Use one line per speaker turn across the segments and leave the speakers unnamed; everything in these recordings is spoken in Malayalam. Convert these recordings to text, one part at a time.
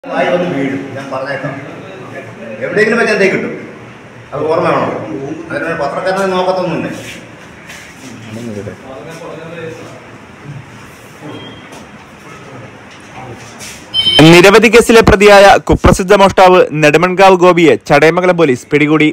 വായി വന്ന് വീഴും ഞാൻ പറഞ്ഞേക്കാം എവിടെയെങ്കിലും വെച്ച് എന്തേ കിട്ടും അത് ഓർമ്മ വേണം അതിന് പത്രക്കാരനെ നോക്കത്തൊന്നുമില്ല
നിരവധി കേസിലെ പ്രതിയായ കുപ്രസിദ്ധ മോഷ്ടാവ് നെടുമൺകാവ് ഗോപിയെ ചടയമംഗലം പോലീസ് പിടികൂടി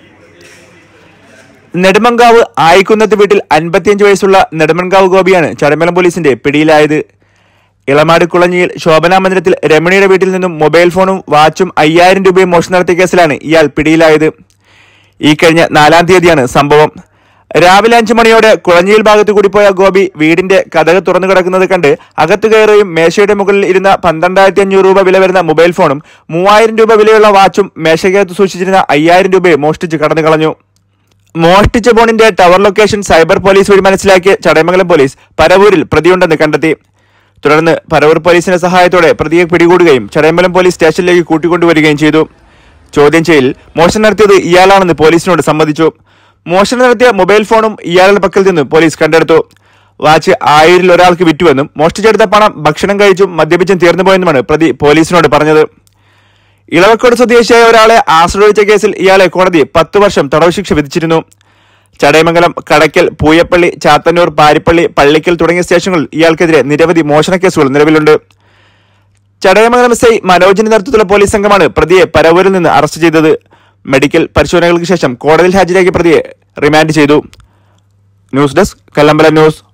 നെടുമങ്കാവ് ആയിക്കുന്നത്ത് വീട്ടിൽ അൻപത്തിയഞ്ച് വയസ്സുള്ള നെടുമൺകാവ് ഗോപിയാണ് ചടയമംഗലം പോലീസിന്റെ പിടിയിലായത് ഇളമാട് കുളഞ്ഞിയിൽ ശോഭനാ മന്ദിരത്തിൽ രമണിയുടെ വീട്ടിൽ നിന്നും മൊബൈൽ ഫോണും വാച്ചും അയ്യായിരം രൂപയും മോഷണം നടത്തിയ കേസിലാണ് ഇയാൾ പിടിയിലായത് ഈ കഴിഞ്ഞ നാലാം തീയതിയാണ് സംഭവം രാവിലെ അഞ്ചു മണിയോടെ കുളഞ്ഞിയിൽ ഭാഗത്ത് കൂടി പോയ ഗോപി വീടിന്റെ കഥക് തുറന്നു കിടക്കുന്നത് കണ്ട് അകത്ത് കയറുകയും മേശയുടെ മുകളിൽ ഇരുന്ന പന്ത്രണ്ടായിരത്തി അഞ്ഞൂറ് രൂപ വില വരുന്ന മൊബൈൽ ഫോണും മൂവായിരം രൂപ വിലയുള്ള വാച്ചും മേശയ്ക്കകത്ത് സൂക്ഷിച്ചിരുന്ന അയ്യായിരം രൂപയെ മോഷ്ടിച്ച് കടന്നു കളഞ്ഞു മോഷ്ടിച്ച ഫോണിന്റെ ടവർ ലൊക്കേഷൻ സൈബർ പോലീസ് വഴി മനസ്സിലാക്കിയ ചടയമംഗലം പോലീസ് പരവൂരിൽ പ്രതിയുണ്ടെന്ന് കണ്ടെത്തി തുടർന്ന് പരവൂർ പോലീസിന്റെ സഹായത്തോടെ പ്രതിയെ പിടികൂടുകയും ചടയമംഗലം പോലീസ് സ്റ്റേഷനിലേക്ക് കൂട്ടിക്കൊണ്ടുവരികയും ചെയ്തു ചോദ്യം ചെയ്യൽ മോഷണം നടത്തിയത് ഇയാളാണെന്ന് പോലീസിനോട് സമ്മതിച്ചു മോഷണം നടത്തിയ മൊബൈൽ ഫോണും ഇയാളുടെ പക്കൽ നിന്ന് പോലീസ് കണ്ടെടുത്തു വാച്ച് ആയിരിൽ ഒരാൾക്ക് വിറ്റുവെന്നും മോഷ്ടിച്ചെടുത്ത പണം ഭക്ഷണം കഴിച്ചും മദ്യപിച്ചും തീർന്നു പോയെന്നുമാണ് പ്രതി പോലീസിനോട് പറഞ്ഞത് ഇളവക്കോട് സ്വദേശിയായ ഒരാളെ ആശ്രയിച്ച കേസിൽ ഇയാളെ കോടതി പത്ത് വർഷം തടവ് ശിക്ഷ വിധിച്ചിരുന്നു ചടയമംഗലം കടയ്ക്കൽ പൂയപ്പള്ളി ചാത്തന്നൂർ പാരിപ്പള്ളി പള്ളിക്കൽ തുടങ്ങിയ സ്റ്റേഷനുകളിൽ ഇയാൾക്കെതിരെ നിരവധി മോഷണ കേസുകൾ നിലവിലുണ്ട് ചടയമംഗലം എസ് ഐ മനോജിന്റെ നേതൃത്വത്തിലുള്ള പോലീസ് സംഘമാണ് പ്രതിയെ പരവൂരിൽ നിന്ന് അറസ്റ്റ് ചെയ്തത് മെഡിക്കൽ പരിശോധനകൾക്ക് ശേഷം കോടതിയിൽ ഹാജരാക്കിയ പ്രതിയെ റിമാൻഡ് ചെയ്തു ന്യൂസ് ഡെസ്ക് കല്ലമ്പല ന്യൂസ്